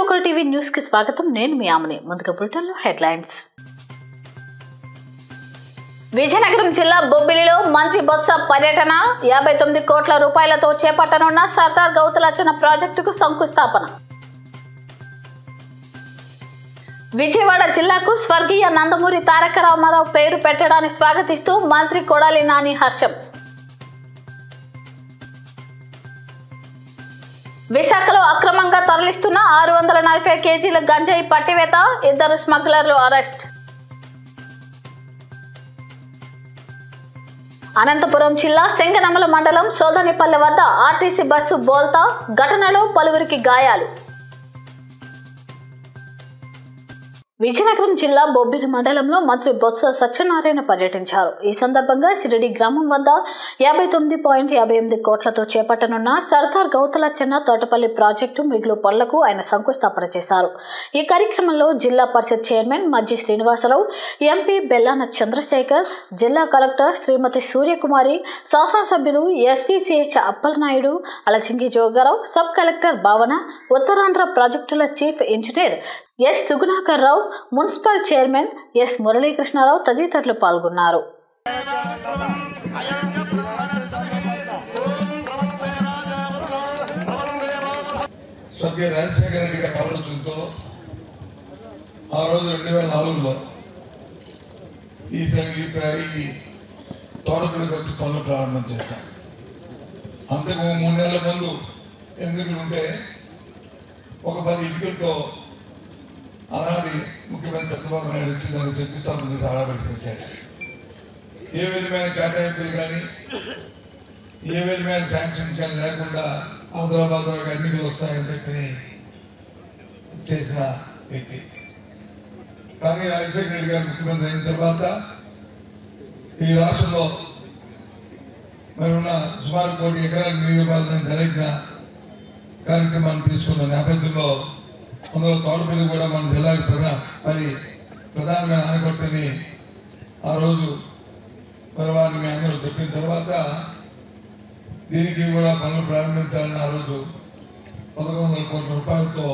Local TV news కి స్వాగతం నేను మీ ఆమెని ముందుగా బులెటిన్లో హెడ్లైన్స్ విజయనగరం జిల్లా బొబ్బిలిలో మంత్రి బొత్స పర్యటన యాభై తొమ్మిది కోట్ల రూపాయలతో చేపట్టనున్న సర్దార్ గౌతులచ్చన ప్రాజెక్టుకు శంకుస్థాపన విజయవాడ జిల్లాకు స్వర్గీయ నందమూరి తారక రామారావు పేరు పెట్టడాన్ని స్వాగతిస్తూ మంత్రి కొడాలి నాని హర్షం విశాఖలో అక్రమంగా తరలిస్తున్న ఆరు వందల నలభై కేజీల గంజాయి పట్టివేత ఇద్దరు స్మగ్లర్లు అరెస్ట్ అనంతపురం జిల్లా సింగనమల మండలం సోదనిపల్లె వద్ద ఆర్టీసీ బస్సు బోల్తా ఘటనలో పలువురికి గాయాలు విజయనగరం జిల్లా బొబ్బిలి మండలంలో మంత్రి బొత్స సత్యనారాయణ పర్యటించారు ఈ సందర్భంగా సిరిడి గ్రామం వద్ద యాభై తొమ్మిది పాయింట్ యాభై ఎనిమిది కోట్లతో చేపట్టనున్న సర్దార్ గౌతలచ్చన్న తోటపల్లి ప్రాజెక్టు మిగులు పనులకు ఆయన శంకుస్థాపన చేశారు ఈ కార్యక్రమంలో జిల్లా పరిషత్ చైర్మన్ మజ్జి శ్రీనివాసరావు ఎంపీ బెల్లాన చంద్రశేఖర్ జిల్లా కలెక్టర్ శ్రీమతి సూర్యకుమారి శాసనసభ్యులు SVCH Appalanaidu Alachingi Jogarao sub collector Bhavana Uttarandhra ప్రాజెక్టుల chief engineer S Sugunakar Rao municipal chairman S Muralikrishnarao తదితరులు పాల్గొన్నారు స్వర్గీయ రాజశేఖర రెడ్డి గారి ఆలోచనతో ఆ రోజు రెండు వేల నాలుగులో ఈ సంగీ ఈ తోటపల్లికి వచ్చి పనులు ప్రారంభం చేశాం అంతకు మూడు నెలల ముందు ఎన్నికలు ఉంటే ఒక పది ఇటుకలతో ఆనాటి ముఖ్యమంత్రి చంద్రబాబు నాయుడు వచ్చి దాన్ని శంకుస్థాపన చేసి ఆడబడి చేశాడు ఏ విధమైన కేటాయింపులు కానీ ఏ విధమైన శాంక్షన్స్ కానీ లేకుండా హైదరాబాద్ ఎన్నికలు వస్తాయని చెప్పి చేసిన వ్యక్తి కానీ రాజశేఖర రెడ్డి గారు ముఖ్యమంత్రి అయిన తర్వాత ఈ రాష్ట్రంలో మరి ఉన్న సుమారు కోటి ఎకరాల నీరు ఇవ్వాలని జరిగిన కార్యక్రమాన్ని తీసుకున్న నేపథ్యంలో అందులో తోటపల్లి కూడా మన జిల్లాకి ప్రధా మరి ప్రధానమైన ఆనకట్టని ఆ రోజు మరి వారిని మీ అందరూ చెప్పిన తర్వాత దీనికి కూడా పనులు ప్రారంభించాలని ఆ రోజు పదకొండు వందల కోట్ల రూపాయలతో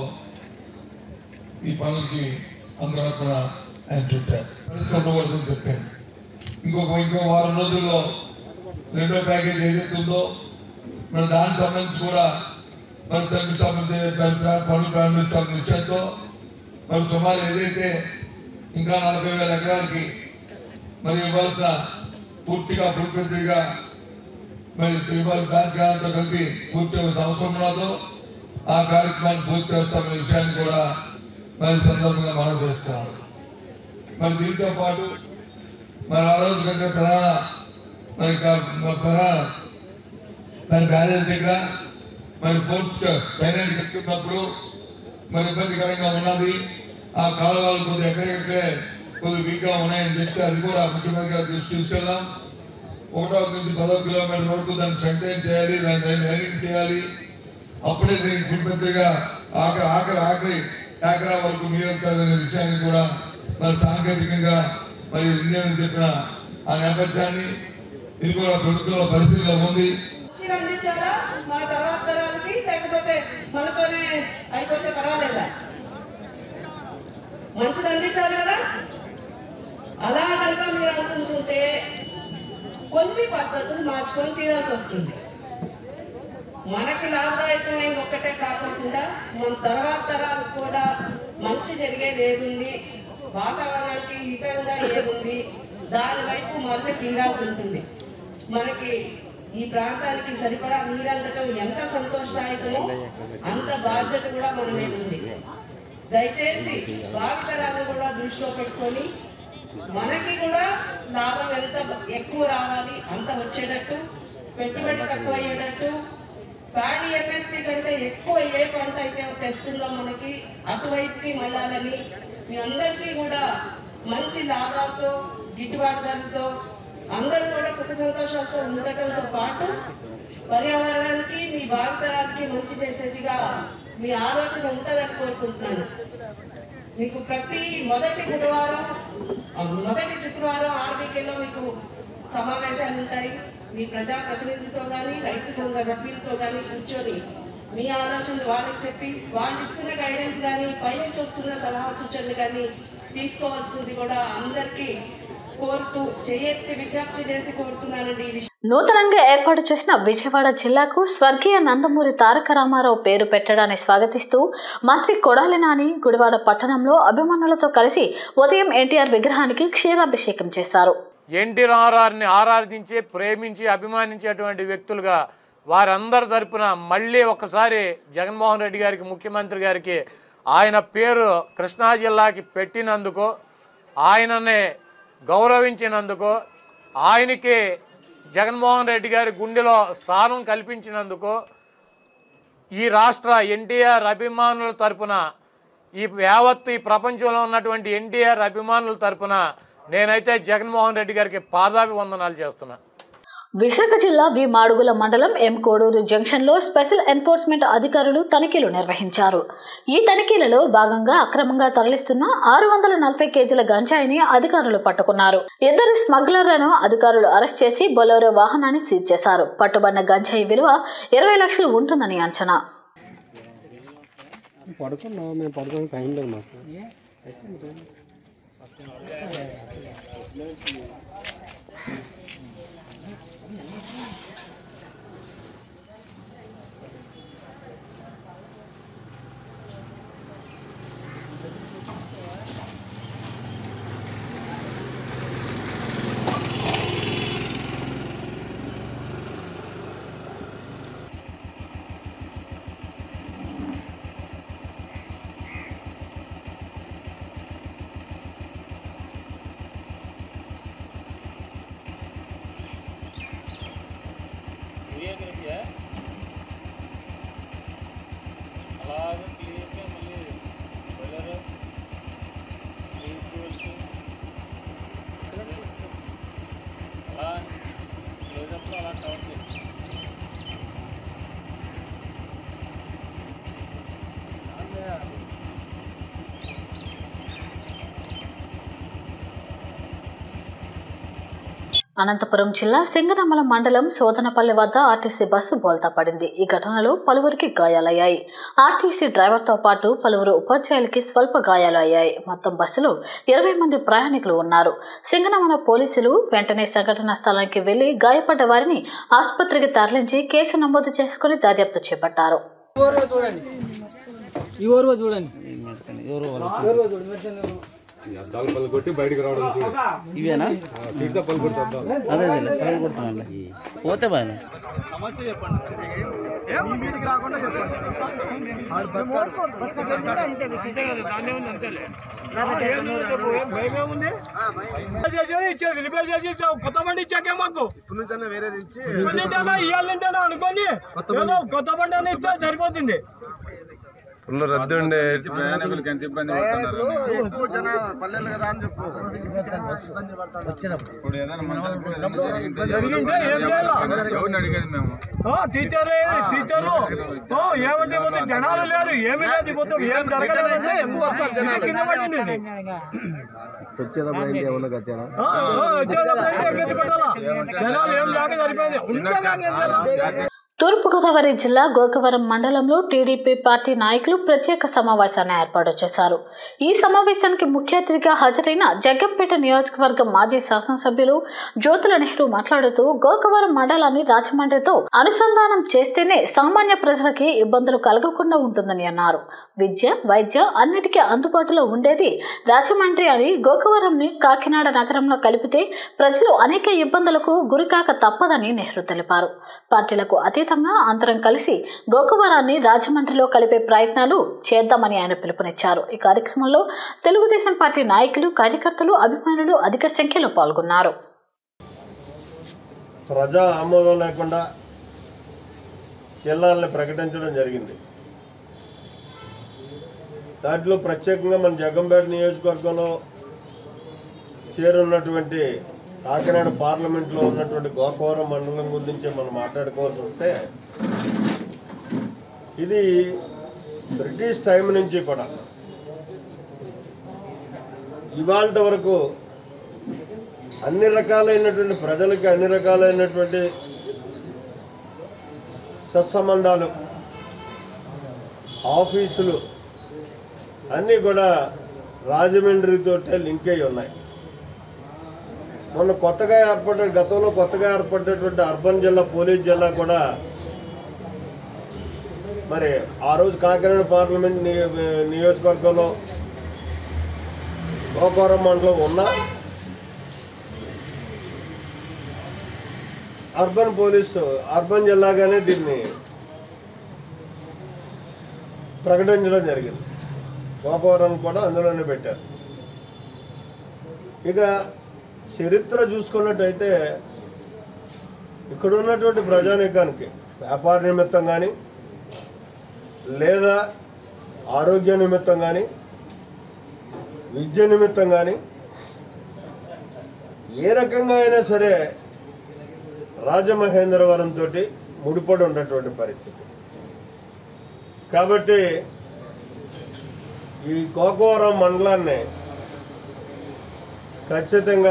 ఈ పనులకి అందరూ కూడా ఆయన చుట్టారు పరిస్థితి ఉండకూడదని చెప్పాను ఇంకొక ఇంకో వారం రోజుల్లో రెండో ప్యాకేజ్ ఏదైతే ఉందో మరి దానికి సంబంధించి కూడా మరి శంకుస్థాపన చే- ప్ర- ప్ర- పనులు ప్రారంభిస్తామన్న విషయంతో మరి సుమారు ఏదైతే ఇంకా నలభై వేల ఎకరాలకి మరి ఇవ్వాల్సిన పూర్తిగా పూర్తిగా మరి ఇవాళ బ్యాంక్ గారితో కలిపి పూర్తి చేయాల్సిన అవసరం ఉన్నదో ఆ కార్యక్రమాన్ని పూర్తి చేస్తామనే విషయాన్ని కూడా మరి ఈ సందర్భంగా మనం చేస్తున్నాం మరి దీంతో పాటు మరి ఆ రోజు కంటే ప్రధాన మరి కా- మరి ప్రధాన మరి బ్యారేజ్ దగ్గర మరి ఫోర్స్ ఫైనాన్స్ కట్టుకున్నప్పుడు మరి ఇబ్బందికరంగా ఉన్నది ఆ కాలువలు కొద్ది ఎక్కడెక్కడే కొద్ది వీక్గా ఉన్నాయని చెప్తే అది కూడా ముఖ్యమంత్రి గారి దృష్టి తీసుకెళ్ళాం ఒకటో నుంచి పదో కిలోమీటర్ వరకు దాన్ని సెంటైన్ చేయాలి దాన్ని రైలింగ్ చేయాలి అప్పుడే దీనికి ఫుల్పెద్దగా ఆఖరి ఆఖరి ఆఖరి ఏకరా వరకు నీరెత్తాలనే విషయాన్ని కూడా మరి సాంకేతికంగా మరి ఇంజనీర్ చెప్పిన ఆ నేపథ్యాన్ని ఇది కూడా ప్రభుత్వంలో పరిస్థితిలో ఉంది మంచిగా అందించాలా మన తర్వాత తరాలకి లేకపోతే మనతోనే అయిపోతే పర్వాలేదా మంచిది అందించాలి కదా అలా కనుక మీరు అనుకుంటుంటే కొన్ని పద్ధతులు మార్చుకొని తీరాల్సి వస్తుంది మనకి లాభదాయకమైనది ఒక్కటే కాకుండా మన తర్వాత తరాలకు కూడా మంచి జరిగేది ఏదుంది వాతావరణానికి హితంగా ఏదుంది దాని వైపు మళ్ళీ తీరాల్సి ఉంటుంది మనకి ఈ ప్రాంతానికి సరిపడా నీరందటం ఎంత సంతోషదాయకమో అంత బాధ్యత కూడా మన మీద ఉంది దయచేసి భావితరాలను కూడా దృష్టిలో పెట్టుకొని మనకి కూడా లాభం ఎంత ఎక్కువ రావాలి అంత వచ్చేటట్టు పెట్టుబడి తక్కువ అయ్యేటట్టు ప్యాడీ ఎంఎస్పీ కంటే ఎక్కువ ఏ పంట అయితే తెస్తుందో మనకి అటువైపుకి మళ్ళాలని మీ అందరికీ కూడా మంచి లాభాలతో గిట్టుబాటు ధరలతో అందరూ కూడా సుఖ సంతోషాలతో ఉండటంతో పాటు పర్యావరణానికి మీ భావితరాలకి మంచి చేసేదిగా మీ ఆలోచన ఉంటుందని కోరుకుంటున్నాను మీకు ప్రతి మొదటి బుధవారం ఆ, మొదటి శుక్రవారం ఆర్బీకేలో మీకు సమావేశాలు ఉంటాయి మీ ప్రజాప్రతినిధులతో కానీ రైతు సంఘ సభ్యులతో కానీ కూర్చొని మీ ఆలోచనలు వాళ్ళకి చెప్పి వాళ్ళు ఇస్తున్న గైడెన్స్ కానీ పైనుంచి వస్తున్న సలహా సూచనలు కానీ తీసుకోవాల్సింది కూడా అందరికీ కోరుతూ చేయెత్తి విజ్ఞప్తి చేసి కోరుతున్నానండి ఈ విషయం నూతనంగా ఏర్పాటు చేసిన విజయవాడ జిల్లాకు స్వర్గీయ నందమూరి తారక రామారావు పేరు పెట్టడాన్ని స్వాగతిస్తూ మంత్రి కొడాలి నాని గుడివాడ పట్టణంలో అభిమానులతో కలిసి ఉదయం ఎన్టీఆర్ విగ్రహానికి క్షీరాభిషేకం చేశారు ఎన్టీ రామారావుని ఆరాధించి ప్రేమించి అభిమానించేటువంటి వ్యక్తులుగా వారందరి తరపున మళ్ళీ ఒకసారి జగన్మోహన్ రెడ్డి గారికి ముఖ్యమంత్రి గారికి ఆయన పేరు కృష్ణా జిల్లాకి పెట్టినందుకు ఆయనని గౌరవించినందుకు ఆయనకి జగన్మోహన్ రెడ్డి గారి గుండెలో స్థానం కల్పించినందుకు ఈ రాష్ట్ర ఎన్టీఆర్ అభిమానుల తరపున ఈ యావత్ ఈ ప్రపంచంలో ఉన్నటువంటి ఎన్టీఆర్ అభిమానుల తరపున నేనైతే జగన్మోహన్ రెడ్డి గారికి పాదాభివందనాలు చేస్తున్నా విశాఖ జిల్లా వి మాడుగుల మండలం ఎం కోడూరు జంక్షన్లో స్పెషల్ ఎన్ఫోర్స్మెంట్ అధికారులు తనిఖీలు నిర్వహించారు ఈ తనిఖీలలో భాగంగా అక్రమంగా తరలిస్తున్న ఆరు వందల నలభై కేజీల గంజాయిని అధికారులు పట్టుకున్నారు ఇద్దరు స్మగ్లర్లను అధికారులు అరెస్ట్ చేసి బొలోరో వాహనాన్ని సీజ్ చేశారు పట్టుబడిన గంజాయి విలువ ఇరవై లక్షలు ఉంటుందని అంచనా పడుకున్నాం మేము పడుకోవడానికి టైం లేదు మాకు అనంతపురం జిల్లా సింగనమల మండలం సోదనపల్లి వద్ద ఆర్టీసీ బస్సు బోల్తా పడింది ఈ ఘటనలో పలువురికి గాయాలయ్యాయి ఆర్టీసీ డ్రైవర్తో పాటు పలువురు ఉపాధ్యాయులకి స్వల్ప గాయాలు అయ్యాయి మొత్తం బస్సులో ఇరవై మంది ప్రయాణికులు ఉన్నారు సింగనమల పోలీసులు వెంటనే సంఘటనా స్థలానికి వెళ్లి గాయపడ్డ వారిని ఆసుపత్రికి తరలించి కేసు నమోదు చేసుకుని దర్యాప్తు చేపట్టారు ఈ ఊరు చూడండి ఇవేనా అదే అదే పైన కొడుతున్నాను పోతే బాగా రిపేర్ చేసి కొత్త బండి ఇచ్చాకే మాకు ఇప్పుడు నుంచి వేరేది ఇచ్చి ఇవ్వాలంటేనా అనుకోని ఏదో కొత్త బండి అని ఇస్తే సరిపోతుంది ఫుల్ రద్దీ ఉండే ప్రయాణికులకి ఎంత ఇబ్బంది పడుతున్నారు ఎక్కువ జన పల్లెలు కదా అని చెప్పు ఇప్పుడు ఏదైనా మన జరిగింటే ఏం చేయాలి ఎవరిని అడిగేది మేము టీచర్ టీచరు ఏమంటే పోతే జనాలు లేరు ఏమి లేదు మొత్తం ఏం జరగలేదు ఎక్కువ వస్తారు జనాలు. కింద పడింది ఇది. వచ్చేటప్పుడు ఏమన్నా కట్టారా ఆ, ఆ, వచ్చేటప్పుడు అయితే ఎక్కడికి పెట్టాలా? జనాలు ఏం లేక సరిపోయింది ఉంటే కానీ ఏం చేయాలి? తూర్పుగోదావరి జిల్లా గోకవరం మండలంలో టీడీపీ పార్టీ నాయకులు ప్రత్యేక సమావేశాన్ని ఏర్పాటు చేశారు ఈ సమావేశానికి ముఖ్య అతిథిగా హాజరైన జగ్గంపేట నియోజకవర్గం మాజీ శాసనసభ్యులు జ్యోతుల నెహ్రూ మాట్లాడుతూ గోకవరం మండలాన్ని రాజమండ్రితో అనుసంధానం చేస్తేనే సామాన్య ప్రజలకి ఇబ్బందులు కలగకుండా ఉంటుందని అన్నారు విద్య వైద్య అన్నిటికీ అందుబాటులో ఉండేది రాజమండ్రి అని గోకవరంని కాకినాడ నగరంలో కలిపితే ప్రజలు అనేక ఇబ్బందులకు గురికాక తప్పదని నెహ్రూ తెలిపారు పార్టీలకు అతీతంగా అందరం కలిసి గోకవరాన్ని రాజమండ్రిలో కలిపే ప్రయత్నాలు చేద్దామని ఆయన పిలుపునిచ్చారు ఈ కార్యక్రమంలో తెలుగుదేశం పార్టీ నాయకులు కార్యకర్తలు అభిమానులు అధిక సంఖ్యలో పాల్గొన్నారు ప్రజా ఆమోదం లేకుండా జిల్లాల్ని ప్రకటించడం జరిగింది దాంట్లో ప్రత్యేకంగా మన జగంపేట నియోజకవర్గంలో చేరున్నటువంటి కాకినాడ పార్లమెంట్లో ఉన్నటువంటి గోకవరం మండలం గురించి మనం మాట్లాడుకోవాల్సి వస్తే ఇది బ్రిటిష్ టైం నుంచి కూడా ఇవాళ వరకు అన్ని రకాలైనటువంటి ప్రజలకి అన్ని రకాలైనటువంటి సత్సంబంధాలు ఆఫీసులు అన్నీ కూడా రాజమండ్రితోటే లింక్ అయి ఉన్నాయి మొన్న కొత్తగా ఏర్పడ్డ గతంలో కొత్తగా ఏర్పడినటువంటి అర్బన్ జిల్లా పోలీస్ జిల్లా కూడా మరి ఆ రోజు కాకినాడ పార్లమెంట్ నియ- నియోజకవర్గంలో గోకవరం మండలం ఉన్న అర్బన్ పోలీసు అర్బన్ జిల్లాగానే దీన్ని ప్రకటించడం జరిగింది గోకవరం కూడా అందులోనే పెట్టారు ఇక చరిత్ర చూసుకున్నట్టయితే ఇక్కడ ఉన్నటువంటి ప్రజానీకానికి వ్యాపార నిమిత్తం కానీ లేదా ఆరోగ్య నిమిత్తం కానీ విద్య నిమిత్తం కానీ ఏ రకంగా అయినా సరే రాజమహేంద్రవరం తోటి ముడిపడి ఉన్నటువంటి పరిస్థితి కాబట్టి ఈ కోకవరం మండలాన్ని ఖచ్చితంగా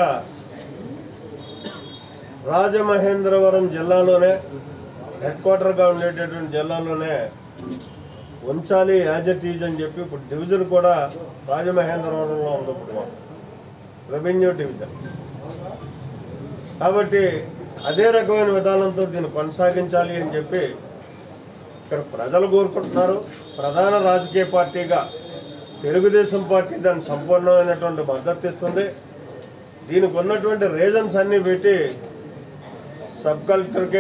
రాజమహేంద్రవరం జిల్లాలోనే హెడ్ క్వార్టర్గా ఉండేటటువంటి జిల్లాలోనే ఉంచాలి యాజ్ ఇట్ ఈజ్ అని చెప్పి ఇప్పుడు డివిజన్ కూడా రాజమహేంద్రవరంలో ఉంది ఇప్పుడు మాకు. రెవెన్యూ డివిజన్ కాబట్టి అదే రకమైన విధానంతో దీన్ని కొనసాగించాలి అని చెప్పి ఇక్కడ ప్రజలు కోరుకుంటున్నారు ప్రధాన రాజకీయ పార్టీగా తెలుగుదేశం పార్టీ దాన్ని సంపూర్ణమైనటువంటి మద్దతు ఇస్తుంది దీనికి ఉన్నటువంటి రీజన్స్ అన్నీ పెట్టి సబ్ కలెక్టర్కి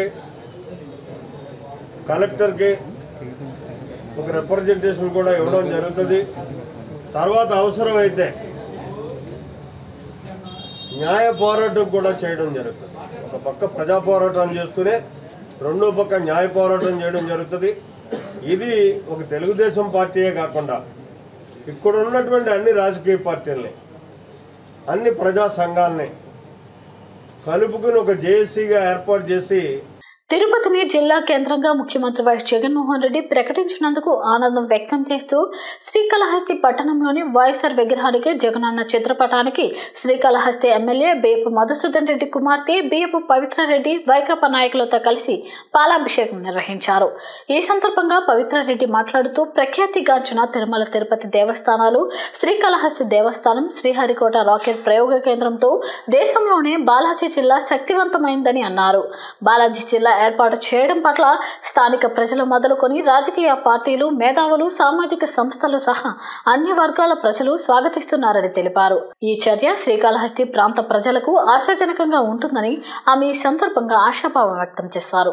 కలెక్టర్కి ఒక రిప్రజెంటేషన్ కూడా ఇవ్వడం జరుగుతుంది తర్వాత అవసరమైతే న్యాయ పోరాటం కూడా చేయడం జరుగుతుంది ఒక పక్క ప్రజా పోరాటం చేస్తూనే రెండో పక్క న్యాయ పోరాటం చేయడం జరుగుతుంది ఇది ఒక తెలుగుదేశం పార్టీయే కాకుండా ఇక్కడ ఉన్నటువంటి అన్ని రాజకీయ పార్టీల్ని అన్ని ప్రజా సంఘాలని కలుపుకుని ఒక జేఏసీగా ఏర్పాటు చేసి తిరుపతిని జిల్లా కేంద్రంగా ముఖ్యమంత్రి వైఎస్ జగన్మోహన్ రెడ్డి ప్రకటించినందుకు ఆనందం వ్యక్తం చేస్తూ శ్రీకాళహస్తి పట్టణంలోని వైఎస్ఆర్ విగ్రహానికి జగనన్న చిత్రపటానికి శ్రీకాళహస్తి ఎమ్మెల్యే బేపు మధుసూదన్ రెడ్డి కుమార్తె బియ్యపు పవిత్రారెడ్డి వైకాపా నాయకులతో కలిసి పాలాభిషేకం నిర్వహించారు ఈ సందర్భంగా పవిత్రారెడ్డి మాట్లాడుతూ ప్రఖ్యాతిగాంచిన తిరుమల తిరుపతి దేవస్థానాలు శ్రీకాళహస్తి దేవస్థానం శ్రీహరికోట రాకెట్ ప్రయోగ కేంద్రంతో దేశంలోనే బాలాజీ జిల్లా శక్తివంతమైందని అన్నారు బాలాజీ జిల్లా ఏర్పాటు చేయడం పట్ల స్థానిక ప్రజలు మొదలుకొని రాజకీయ పార్టీలు మేధావులు సామాజిక సంస్థలు సహా అన్ని వర్గాల ప్రజలు స్వాగతిస్తున్నారని తెలిపారు ఈ చర్య శ్రీకాళహస్తి ప్రాంత ప్రజలకు ఆశాజనకంగా ఉంటుందని ఆమె ఈ సందర్భంగా ఆశాభావం వ్యక్తం చేశారు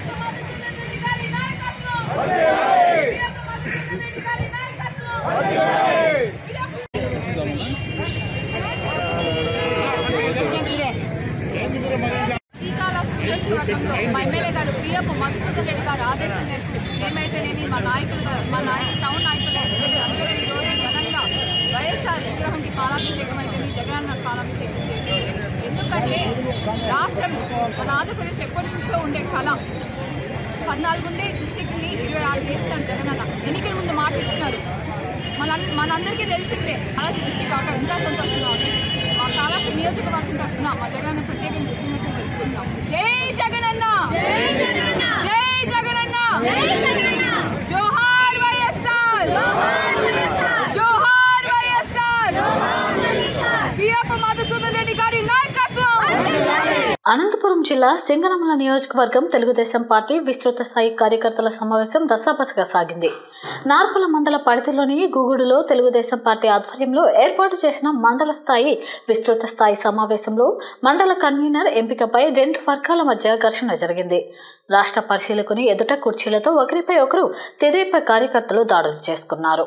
శ్రీకాళహస్తి నియోజకవర్గంలో మా ఎమ్మెల్యే గారు పిఎఫ్ మధుసూదన్ రెడ్డి గారు ఆదేశం మేరకు మేమైతేనేమి మా నాయకులు గారు మా నాయకులు టౌన్ నాయకులు అయితేనేమి అందరూ ఈ రోజు ఘనంగా వైఎస్ఆర్ విగ్రహంకి పాలాభిషేకం అయితేనేమి జగనన్న పాలాభిషేకం చేసింది ఎందుకంటే రాష్ట్రం మన ఆంధ్రప్రదేశ్ ఎప్పటి నుంచో ఉండే కళ పద్నాలుగు ఉండే డిస్టిక్ని ఇరవై ఆరు చేసినారు జగనన్న ఎన్నికల ముందు మాట ఇచ్చినారు మన మనందరికీ తెలిసిందే కాళాస్తి డిస్టిక్ అవడం ఇంకా సంతోషంగా ఉంది మా కాళాస్తి నియోజకవర్గం తరఫున మా జగనన్న ప్రత్యేకంగా కృతజ్ఞతలు తెలుపుకుంటాం జై జగనన్న జై జగనన్న జోహార్ వైఎస్ఆర్ జోహార్ వైఎస్ఆర్ పిఎఫ్ మధుసూదన్ రెడ్డి గారి నాయకత్వం అనంతపురం జిల్లా సింగనమల నియోజకవర్గం తెలుగుదేశం పార్టీ విస్తృత స్థాయి కార్యకర్తల సమావేశం రసాబసగా సాగింది నార్పల మండల పరిధిలోని గూగుడులో తెలుగుదేశం పార్టీ ఆధ్వర్యంలో ఏర్పాటు చేసిన మండల స్థాయి విస్తృత స్థాయి సమావేశంలో మండల కన్వీనర్ ఎంపికపై రెండు వర్గాల మధ్య ఘర్షణ జరిగింది రాష్ట్ర పరిశీలకుని ఎదుట కుర్చీలతో ఒకరిపై ఒకరు తెదేపా కార్యకర్తలు దాడులు చేసుకున్నారు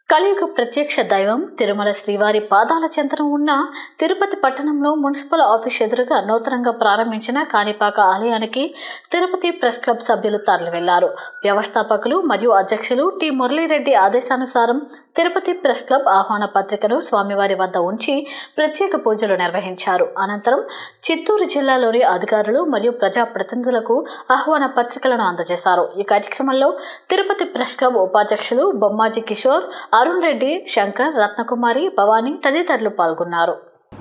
కలియుగ ప్రత్యక్ష దైవం తిరుమల శ్రీవారి పాదాల చెంతన ఉన్న తిరుపతి పట్టణంలో మున్సిపల్ ఆఫీస్ ఎదురుగా నూతనంగా ప్రారంభించిన కాణిపాక ఆలయానికి తిరుపతి ప్రెస్ క్లబ్ సభ్యులు తరలి వెళ్లారు వ్యవస్థాపకులు మరియు అధ్యక్షులు టి మురళీరెడ్డి ఆదేశానుసారం తిరుపతి ప్రెస్ క్లబ్ ఆహ్వాన పత్రికను స్వామివారి వద్ద ఉంచి ప్రత్యేక పూజలు నిర్వహించారు అనంతరం చిత్తూరు జిల్లాలోని అధికారులు మరియు ప్రజాప్రతినిధులకు ఆహ్వాన పత్రికలను అందజేశారు ఈ కార్యక్రమంలో తిరుపతి ప్రెస్ క్లబ్ ఉపాధ్యక్షులు బొమ్మాజీ కిషోర్ అరుణ్ రెడ్డి శంకర్ రత్నకుమారి భవానీ తదితరులు పాల్గొన్నారు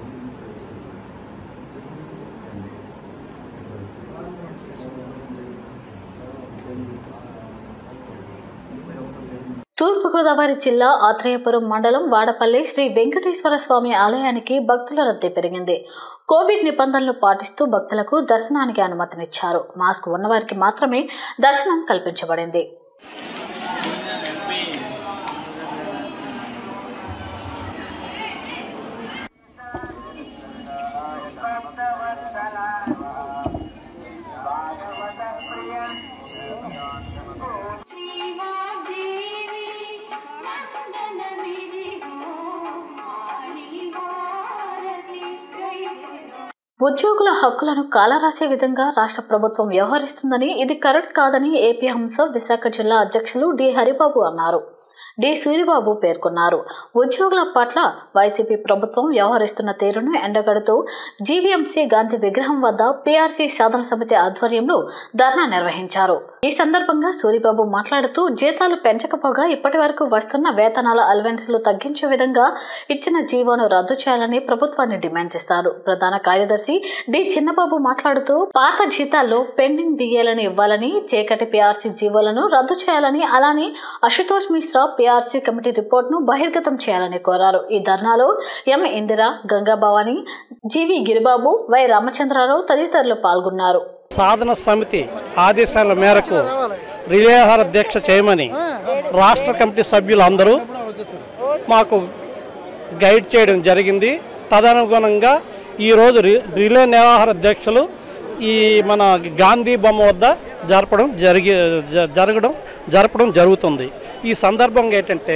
తూర్పుగోదావరి జిల్లా ఆత్రేయపురం మండలం వాడపల్లి శ్రీ వెంకటేశ్వర స్వామి ఆలయానికి భక్తుల రద్దీ పెరిగింది కోవిడ్ నిబంధనలు పాటిస్తూ భక్తులకు దర్శనానికి అనుమతినిచ్చారు మాస్క్ ఉన్నవారికి మాత్రమే దర్శనం కల్పించబడింది ఉద్యోగుల హక్కులను కాలరాసే విధంగా రాష్ట్ర ప్రభుత్వం వ్యవహరిస్తుందని ఇది కరెక్ట్ కాదని ఏపీ హంస విశాఖ జిల్లా అధ్యక్షులు డి హరిబాబు అన్నారు డి సూరిబాబు పేర్కొన్నారు ఉద్యోగుల పట్ల వైసీపీ ప్రభుత్వం వ్యవహరిస్తున్న తీరును ఎండగడుతూ జీవీఎంసీ గాంధీ విగ్రహం వద్ద పీఆర్సీ సాధన సమితి ఆధ్వర్యంలో ధర్నా నిర్వహించారు ఈ సందర్భంగా సూరిబాబు మాట్లాడుతూ జీతాలు పెంచకపోగా ఇప్పటి వరకు వస్తున్న వేతనాల అలవెన్స్లు తగ్గించే విధంగా ఇచ్చిన జీవోను రద్దు చేయాలని ప్రభుత్వాన్ని డిమాండ్ చేస్తారు ప్రధాన కార్యదర్శి డి చిన్నబాబు మాట్లాడుతూ పాత జీతాల్లో పెండింగ్ డిఏలను ఇవ్వాలని చీకటి పీఆర్సీ జీవోలను రద్దు చేయాలని అలానే అశుతోష్ మిశ్రా పీఆర్సీ కమిటీ రిపోర్ట్ను బహిర్గతం చేయాలని కోరారు ఈ ధర్నాలో M Indira Ganga Bhavani GV Giribabu Y Ramachandrarao తదితరులు పాల్గొన్నారు సాధన సమితి ఆదేశాల మేరకు రిలేహార దీక్ష చేయమని రాష్ట్ర కమిటీ సభ్యులందరూ మాకు గైడ్ చేయడం జరిగింది తదనుగుణంగా ఈరోజు రి రిలే నిరాహార దీక్షలు ఈ మన గాంధీ బొమ్మ వద్ద జరపడం జరిగి జ- జరగడం జరపడం జరుగుతుంది ఈ సందర్భంగా ఏంటంటే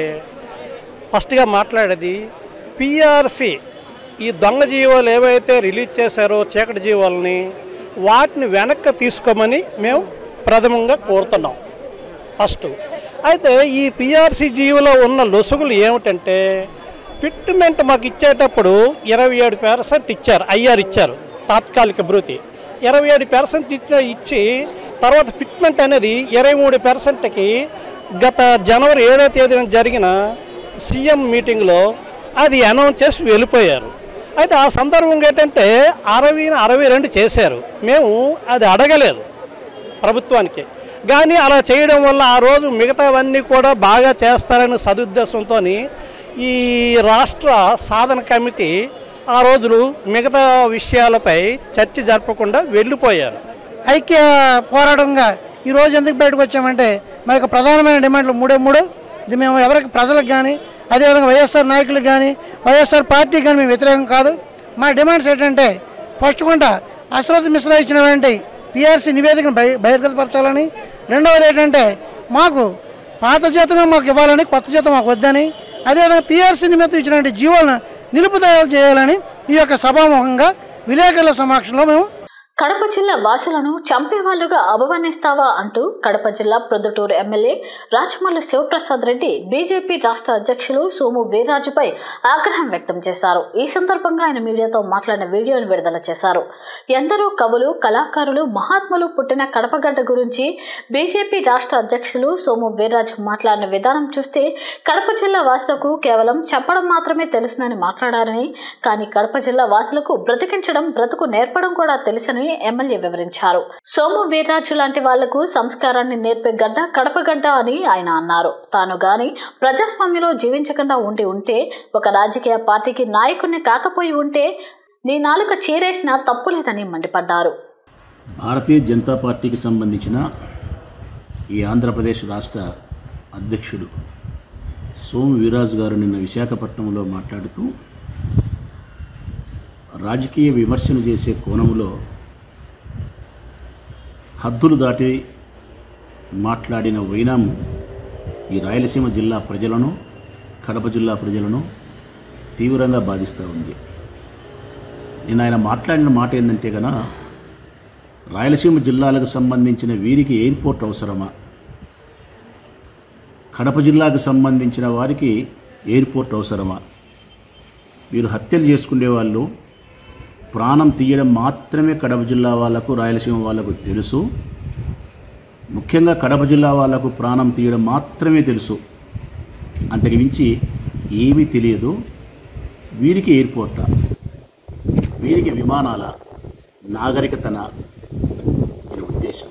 ఫస్ట్గా మాట్లాడేది పిఆర్సి ఈ దొంగ జీవోలు ఏవైతే రిలీజ్ చేశారో చీకటి జీవోలని వాటిని వెనక్కి తీసుకోమని మేము ప్రథమంగా కోరుతున్నాం ఫస్ట్ అయితే ఈ పిఆర్సి జీవోలో ఉన్న లొసుగులు ఏమిటంటే ఫిట్మెంట్ మాకు ఇచ్చేటప్పుడు ఇరవై ఏడు పర్సెంట్ ఇచ్చారు ఐఆర్ ఇచ్చారు తాత్కాలిక భృతి ఇరవై ఏడు పర్సెంట్ ఇచ్చిన ఇచ్చి తర్వాత ఫిట్మెంట్ అనేది ఇరవై మూడు పర్సెంట్కి గత జనవరి ఏడో తేదీన జరిగిన సీఎం మీటింగ్లో అది అనౌన్స్ చేసి వెళ్ళిపోయారు అయితే ఆ సందర్భంగా ఏంటంటే అరవై అరవై రెండు చేశారు మేము అది అడగలేదు ప్రభుత్వానికి కానీ అలా చేయడం వల్ల ఆ రోజు మిగతావన్నీ కూడా బాగా చేస్తారనే సదుద్దేశంతో ఈ రాష్ట్ర సాధన కమిటీ ఆ రోజులు మిగతా విషయాలపై చర్చ జరపకుండా వెళ్ళిపోయారు ఐక్య పోరాటంగా ఈ రోజు ఎందుకు బయటకు వచ్చామంటే మా యొక్క ప్రధానమైన డిమాండ్లు మూడే మూడు ఇది మేము ఎవరికి ప్రజలకు కానీ అదేవిధంగా వైఎస్ఆర్ నాయకులకు కానీ వైఎస్ఆర్ పార్టీకి కానీ మేము వ్యతిరేకం కాదు మా డిమాండ్స్ ఏంటంటే ఫస్ట్ కొంట అశ్వత్ మిశ్రా ఇచ్చినటువంటి పిఆర్సీ నివేదికను బహి బహిర్గతపరచాలని రెండవది ఏంటంటే మాకు పాత జీతమే మాకు ఇవ్వాలని కొత్త జీతం మాకు వద్దని అదేవిధంగా పిఆర్సీ నిమిత్తం ఇచ్చినటువంటి జీవోలను నిలుపుదల చేయాలని ఈ యొక్క సభాముఖంగా విలేకరుల సమక్షంలో మేము కడప జిల్లా వాసులను చంపేవాళ్లుగా అభివర్ణిస్తావా అంటూ కడప జిల్లా ప్రొద్దుటూరు ఎమ్మెల్యే రాచమల్లు శివప్రసాద్ రెడ్డి బీజేపీ రాష్ట్ర అధ్యక్షులు సోము వీర్రాజుపై ఆగ్రహం వ్యక్తం చేశారు ఈ సందర్భంగా ఆయన మీడియాతో మాట్లాడిన వీడియోను విడుదల చేశారు ఎందరో కవులు కళాకారులు మహాత్ములు పుట్టిన కడపగడ్డ గురించి బీజేపీ రాష్ట్ర అధ్యక్షులు సోము వీర్రాజు మాట్లాడిన విధానం చూస్తే కడప జిల్లా వాసులకు కేవలం చెప్పడం మాత్రమే తెలుసునని మాట్లాడారని కానీ కడప జిల్లా వాసులకు బ్రతికించడం బ్రతుకు నేర్పడం కూడా తెలుసని ఎమ్మెల్యే వివరించారు సోము వీర్రాజు లాంటి వాళ్లకు సంస్కారాన్ని నేర్పే గడ్డ కడప గడ్డ అని ఆయన అన్నారు తాను గాని ప్రజాస్వామ్యంలో జీవించకుండా ఉండి ఉంటే ఒక రాజకీయ పార్టీకి నాయకుడిని కాకపోయి ఉంటే నీ నాలుక చీరేసినా తప్పు లేదని మండిపడ్డారు భారతీయ జనతా పార్టీకి సంబంధించిన ఈ ఆంధ్రప్రదేశ్ రాష్ట్ర అధ్యక్షుడు సోము వీరాజు గారు నిన్న విశాఖపట్నంలో మాట్లాడుతూ రాజకీయ విమర్శలు చేసే కోణంలో హద్దులు దాటి మాట్లాడిన వైనాము ఈ రాయలసీమ జిల్లా ప్రజలను కడప జిల్లా ప్రజలను తీవ్రంగా బాధిస్తూ ఉంది నేను ఆయన మాట్లాడిన మాట ఏంటంటే కన రాయలసీమ జిల్లాలకు సంబంధించిన వీరికి ఎయిర్పోర్ట్ అవసరమా కడప జిల్లాకు సంబంధించిన వారికి ఎయిర్పోర్ట్ అవసరమా వీరు హత్యలు చేసుకునే వాళ్ళు ప్రాణం తీయడం మాత్రమే కడప జిల్లా వాళ్ళకు రాయలసీమ వాళ్ళకు తెలుసు ముఖ్యంగా కడప జిల్లా వాళ్ళకు ప్రాణం తీయడం మాత్రమే తెలుసు అంతకు మించి ఏమీ తెలియదు వీరికి ఎయిర్పోర్టా వీరికి విమానాల నాగరికతన అని ఉద్దేశం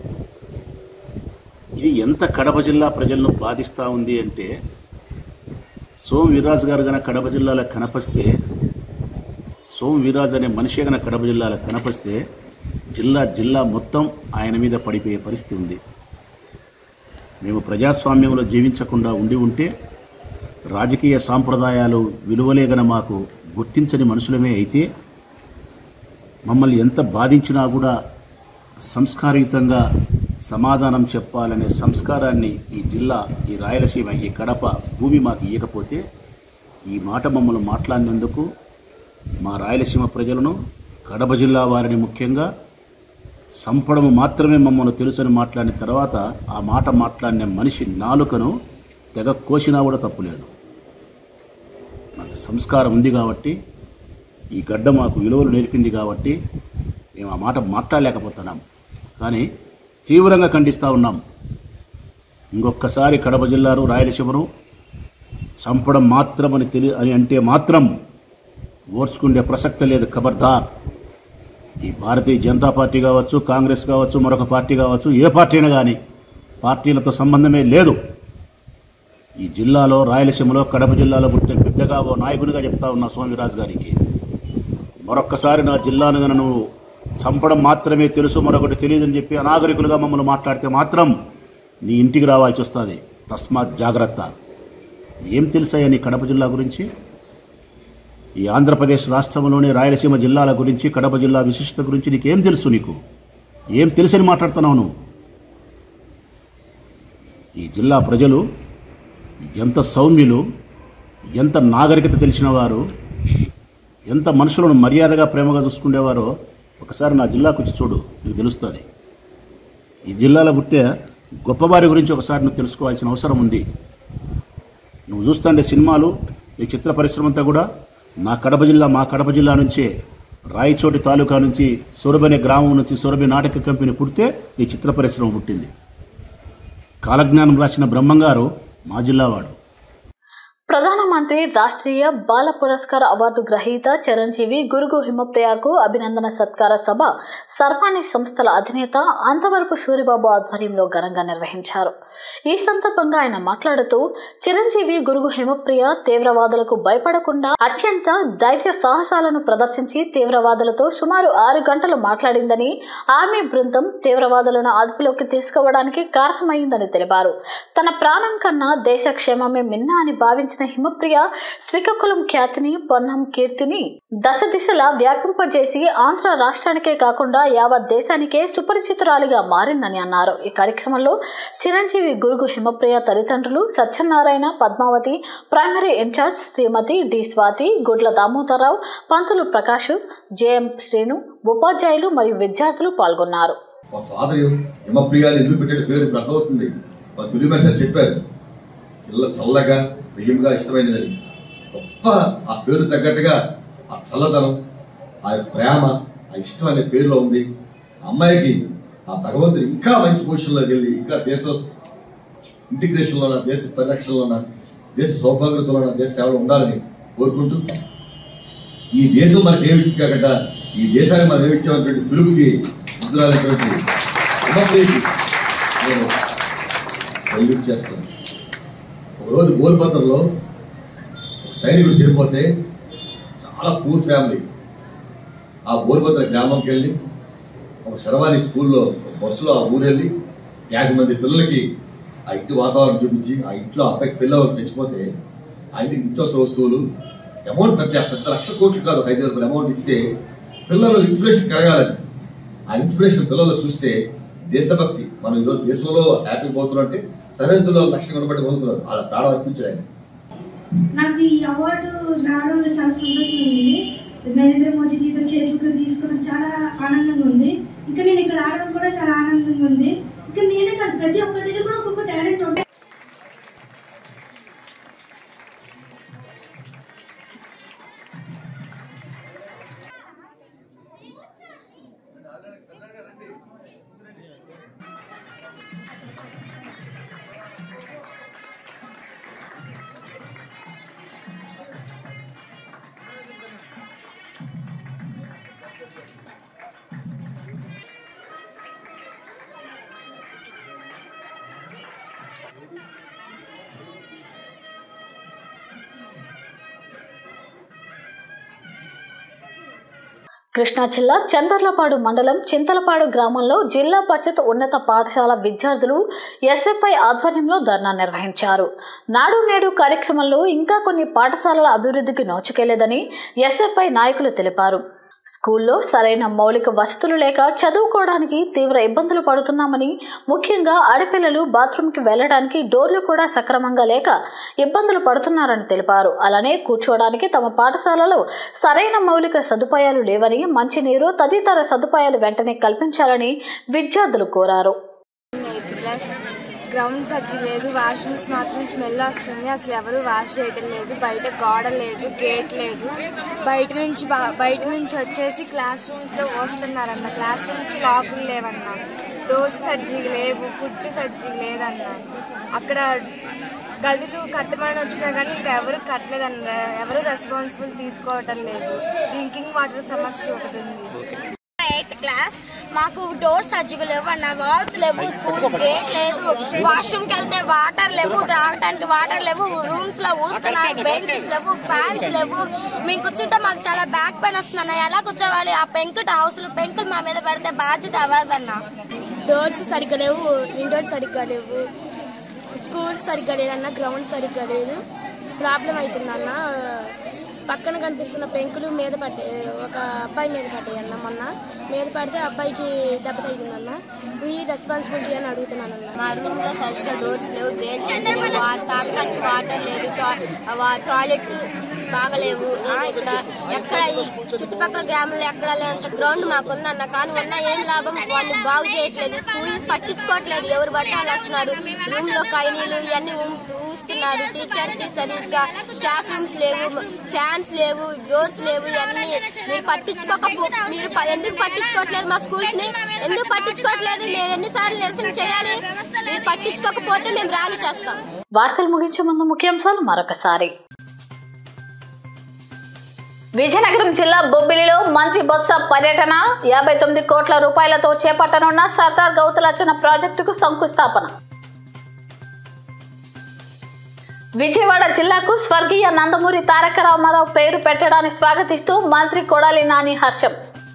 ఇది ఎంత కడప జిల్లా ప్రజలను బాధిస్తూ ఉంది అంటే సోమ్ వీర్రాజు గారు గన కడప జిల్లాలో కనపస్తే సోమ్ వీర్రాజు అనే మనిషి గన కడప జిల్లాలో కనపస్తే జిల్లా జిల్లా మొత్తం ఆయన మీద పడిపోయే పరిస్థితి ఉంది మేము ప్రజాస్వామ్యంలో జీవించకుండా ఉండి ఉంటే రాజకీయ సాంప్రదాయాలు విలువలే గన మాకు గుర్తించని మనుషులమే అయితే మమ్మల్ని ఎంత బాధించినా కూడా సంస్కారయుతంగా సమాధానం చెప్పాలనే సంస్కారాన్ని ఈ జిల్లా ఈ రాయలసీమ ఈ కడప భూమి మాకు ఇవ్వకపోతే ఈ మాట మమ్మల్ని మాట్లాడినందుకు మా రాయలసీమ ప్రజలను కడప జిల్లా వారిని ముఖ్యంగా సంపడము మాత్రమే మమ్మల్ని తెలుసని మాట్లాడిన తర్వాత ఆ మాట మాట్లాడిన మనిషి నాలుకను తెగ కోసినా కూడా తప్పులేదు మాకు సంస్కారం ఉంది కాబట్టి ఈ గడ్డ మాకు విలువలు నేర్పింది కాబట్టి మేము ఆ మాట మాట్లాడలేకపోతున్నాం కానీ తీవ్రంగా ఖండిస్తూ ఉన్నాం ఇంకొకసారి కడప జిల్లాను రాయలసీమను చంపడం మాత్రమని తెలి అని అంటే మాత్రం ఓర్చుకునే ప్రసక్తి లేదు ఖబర్దార్ ఈ భారతీయ జనతా పార్టీ కావచ్చు కాంగ్రెస్ కావచ్చు మరొక పార్టీ కావచ్చు ఏ పార్టీ అయినా కానీ పార్టీలతో సంబంధమే లేదు ఈ జిల్లాలో రాయలసీమలో కడప జిల్లాలో పుట్టిన బిడ్డగా ఓ నాయకునిగా చెప్తా ఉన్నా స్వామిరాజు గారికి మరొక్కసారి నా జిల్లాను గన నువ్వు చంపడం మాత్రమే తెలుసు మరొకటి తెలియదని చెప్పి అనాగరికులుగా మమ్మల్ని మాట్లాడితే మాత్రం నీ ఇంటికి రావాల్సి వస్తుంది తస్మాత్ జాగ్రత్త ఏం తెలుసాయా నీ కడప జిల్లా గురించి ఈ ఆంధ్రప్రదేశ్ రాష్ట్రంలోని రాయలసీమ జిల్లాల గురించి కడప జిల్లా విశిష్టత గురించి నీకేం తెలుసు నీకు ఏం తెలుసని మాట్లాడుతున్నావు నువ్వు ఈ జిల్లా ప్రజలు ఎంత సౌమ్యులు ఎంత నాగరికత తెలిసిన వారు ఎంత మనుషులను మర్యాదగా ప్రేమగా చూసుకునేవారో ఒకసారి నా జిల్లాకు వచ్చి చూడు నీకు తెలుస్తుంది ఈ జిల్లాలో పుట్టే గొప్పవారి గురించి ఒకసారి నువ్వు తెలుసుకోవాల్సిన అవసరం ఉంది నువ్వు చూస్తుండే సినిమాలు ఈ చిత్ర పరిశ్రమ అంతా కూడా నా కడప జిల్లా మా కడప జిల్లా నుంచే రాయచోటి తాలూకా నుంచి సొరబి అనే గ్రామం నుంచి సొరబి నాటక కంపెనీ పుడితే ఈ చిత్ర పరిశ్రమ పుట్టింది కాలజ్ఞానం రాసిన బ్రహ్మంగారు మా జిల్లావాడు ప్రధానమంత్రి రాష్ట్రీయ బాల పురస్కార్ అవార్డు గ్రహీత చిరంజీవి గురుగు హిమప్రియకు అభినందన సత్కార సభ సర్వాణి సంస్థల అధినేత అంతవరపు సూరిబాబు ఆధ్వర్యంలో ఘనంగా నిర్వహించారు ఈ సందర్భంగా ఆయన మాట్లాడుతూ చిరంజీవి గురుగు హిమప్రియ తీవ్రవాదులకు భయపడకుండా అత్యంత ధైర్య సాహసాలను ప్రదర్శించి తీవ్రవాదులతో సుమారు ఆరు గంటలు మాట్లాడిందని ఆర్మీ బృందం తీవ్రవాదులను అదుపులోకి తీసుకోవడానికి కారణమైందని తెలిపారు తన ప్రాణం కన్నా దేశ క్షేమమే మిన్న అని భావించిన హిమప్రియ శ్రీకాకుళం ఖ్యాతిని పొన్నం కీర్తిని దశ దిశలా వ్యాపింపజేసి ఆంధ్ర రాష్ట్రానికే కాకుండా యావత్ దేశానికే సుపరిచితురాలిగా మారిందని అన్నారు ఈ కార్యక్రమంలో చిరంజీవి గురుగు హిమప్రియ తల్లిదండ్రులు Satyanarayana Padmavathi primary in charge Srimathi D Swathi Gudla Damodararao Pantulu Prakash JM Srinu ఉపాధ్యాయులు మరియు విద్యార్థులు పాల్గొన్నారు మా ఫాదర్ హిమప్రియాలు ఎందుకు పెట్టే పేరు ఇప్పుడు అర్థమవుతుంది మా తులిమ సార్ చెప్పారు పిల్ల చల్లగా ప్రియంగా ఇష్టమైనదని గొప్ప ఆ పేరు తగ్గట్టుగా ఆ చల్లదనం ఆ యొక్క ప్రేమ ఆ ఇష్టం అనే పేరులో ఉంది ఆ అమ్మాయికి ఆ భగవంతుడు ఇంకా మంచి పొజిషన్లోకి వెళ్ళి ఇంకా దేశ ఇంటిగ్రేషన్లోన దేశ పరిరక్షణలోన దేశ సౌభాగ్యతలోన దేశ సేవలో ఉండాలని కోరుకుంటూ ఈ దేశం మనకి ఏమి ఇస్తుంది కాకుండా ఈ దేశాన్ని మనం ఏమిచ్చామన్నటువంటి పిలుపుకి ముద్రాలైనటువంటి హిమప్రియకి నేను సెల్యూట్ చేస్తాను ఒకరోజు గోల్పత్రంలో ఒక సైనికుడు చనిపోతే చాలా పూర్ ఫ్యామిలీ ఆ గోల్పత్ర గ్రామంకి వెళ్ళి ఒక శరవాణి స్కూల్లో ఒక బస్సులో ఆ ఊరు వెళ్ళి యాభై మంది పిల్లలకి ఆ ఇంటి వాతావరణం చూపించి ఆ ఇంట్లో అబ్బాయికి పిల్లలు తెచ్చిపోతే ఆ ఇంటికి నిత్యావసర వస్తువులు అమౌంట్ పెద్ద పెద్ద లక్ష కోట్లు కాదు ఒక ఐదు వేల రూపాయలు అమౌంట్ ఇస్తే పిల్లలు ఇన్స్పిరేషన్ కలగాలని ఆ ఇన్స్పిరేషన్ పిల్లలు చూస్తే దేశభక్తి మనం ఈరోజు దేశంలో హ్యాపీ పోతున్నాం అంటే సరిహద్దులో లక్ష కనబడి పోతున్నారు వాళ్ళ ప్రాణం అర్పించారు ఆయన నాకు ఈ అవార్డు రావడంలో చాలా సంతోషం ఉంది నరేంద్ర మోదీ జీతో చేతికి తీసుకోవడం చాలా ఆనందంగా ఉంది ఇంకా నేను ఇక్కడ ఆడడం కూడా చాలా ఆనందంగా ఉంది ఇంకా నేనే కాదు ప్రతి ఒక్క దగ్గర కూడా ఒక్కొక్క టాలెంట్ ఉంటుంది కృష్ణా జిల్లా చందర్లపాడు మండలం చింతలపాడు గ్రామంలో జిల్లా పరిషత్ ఉన్నత పాఠశాల విద్యార్థులు ఎస్ఎఫ్ఐ ఆధ్వర్యంలో ధర్నా నిర్వహించారు నాడు నేడు కార్యక్రమంలో ఇంకా కొన్ని పాఠశాలల అభివృద్ధికి నోచుకెళ్లేదని ఎస్ఎఫ్ఐ నాయకులు తెలిపారు స్కూల్లో సరైన మౌలిక వసతులు లేక చదువుకోవడానికి తీవ్ర ఇబ్బందులు పడుతున్నామని ముఖ్యంగా ఆడపిల్లలు బాత్రూంకి వెళ్ళడానికి డోర్లు కూడా సక్రమంగా లేక ఇబ్బందులు పడుతున్నారని తెలిపారు అలానే కూర్చోవడానికి తమ పాఠశాలలో సరైన మౌలిక సదుపాయాలు లేవని మంచినీరు తదితర సదుపాయాలు వెంటనే కల్పించాలని విద్యార్థులు కోరారు ఎయిత్ క్లాస్ గ్రౌండ్ సజ్జి లేదు వాష్రూమ్స్ మాత్రం స్మెల్ వస్తుంది అసలు ఎవరు వాష్ చేయటం లేదు బయట గోడ లేదు గేట్ లేదు బయట నుంచి బా- బయట నుంచి వచ్చేసి క్లాస్ రూమ్స్లో వస్తున్నారన్న క్లాస్ రూమ్కి లాకులు లేవన్న డోర్స్ సజ్జీ లేవు ఫుడ్ సజ్జీ లేదన్న అక్కడ గదులు కట్టమని వచ్చినా కానీ ఇంకా ఎవరు కట్టలేదన్న ఎవరు రెస్పాన్సిబుల్ తీసుకోవటం లేదు డ్రింకింగ్ వాటర్ సమస్య ఒకటి ఉంది ఎయిత్ క్లాస్ మాకు డోర్స్ సజ్జుగా లేవు అన్న వాల్స్ లేవు స్కూల్ గేట్ లేదు వాష్రూమ్కి వెళ్తే వాటర్ లేవు తాగడానికి వాటర్ లేవు రూమ్స్ లో ఊస్తున్నారు బెంచెస్ లేవు ఫ్యాన్స్ లేవు మేము కూర్చుంటే మాకు చాలా బ్యాక్ పెయిన్ వస్తుంది అన్న ఎలా కూర్చోవాలి ఆ పెంకుట హౌస్లు పెంకులు మా మీద పడితే బాధ్యత ఎవరిదన్నా డోర్స్ సరిగ్గా లేవు విండోస్ సరిగ్గా లేవు స్కూల్ సరిగ్గా లేదన్న గ్రౌండ్ సరిగ్గా లేదు ప్రాబ్లం అవుతుందన్న పక్కన కనిపిస్తున్న పెంకులు మీద పడ్డాయి ఒక అబ్బాయి మీద పడ్డాయి అన్న మొన్న మీద పడితే అబ్బాయికి దెబ్బ తగిలిందన్న ఈ రెస్పాన్సిబిలిటీ అని అడుగుతున్నానన్న మా రూమ్ లో సరిగ్గా డోర్స్ లేవు బెంచెస్ లేవు వా- తాగడానికి వాటర్ లేదు టా- వా- టాయిలెట్స్ బాగలేవు ఆ, ఇక్కడ ఎక్కడ ఈ చుట్టుపక్కల గ్రామంలో ఎక్కడ లేనంత గ్రౌండ్ మాకు ఉందన్న కానీ ఉన్న ఏం లాభం వాళ్ళు బాగు చేయట్లేదు స్కూల్ పట్టించుకోవట్లేదు ఎవరు బట్టాలు వస్తున్నారు రూమ్ లో కైనీలు ఇవన్నీ ఊ- ఊస్తున్నారు టీచర్ కి సరిగ్గా స్టాఫ్ రూమ్స్ లేవు ఫ్యాన్స్ లేవు డోర్స్ లేవు ఇవన్నీ మీరు పట్టించుకోకపో మీరు ప- ఎందుకు పట్టించుకోవట్లేదు మా స్కూల్స్ ని ఎందుకు పట్టించుకోవట్లేదు మేము ఎన్నిసార్లు నిరసన చేయాలి మీరు పట్టించుకోకపోతే మేము ర్యాలీ చేస్తాం వార్తలు ముగించే ముందు ముఖ్యాంశాలు మరొకసారి విజయనగరం జిల్లా బొబ్బిలిలో మంత్రి బొత్స పర్యటన యాభై తొమ్మిది కోట్ల రూపాయలతో చేపట్టనున్న సర్దార్ గౌతులచ్చన ప్రాజెక్టుకు శంకుస్థాపన విజయవాడ జిల్లాకు స్వర్గీయ నందమూరి తారక రామారావు పేరు పెట్టడాన్ని స్వాగతిస్తూ మంత్రి కొడాలి నాని హర్షం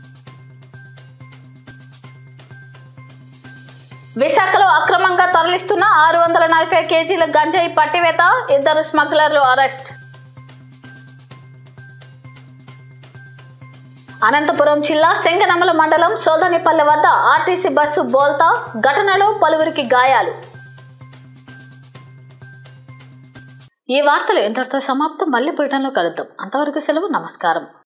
విశాఖలో అక్రమంగా తరలిస్తున్న ఆరు వందల నలభై కేజీల గంజాయి పట్టివేత ఇద్దరు స్మగ్లర్లు అరెస్ట్ అనంతపురం జిల్లా సింగనమల మండలం సోదనిపల్లె వద్ద ఆర్టీసీ బస్సు బోల్తా ఘటనలో పలువురికి గాయాలు ఈ వార్తలు ఇంతటితో సమాప్తం మళ్ళీ బ్రిటన్లో కలుద్దాం అంతవరకు సెలవు నమస్కారం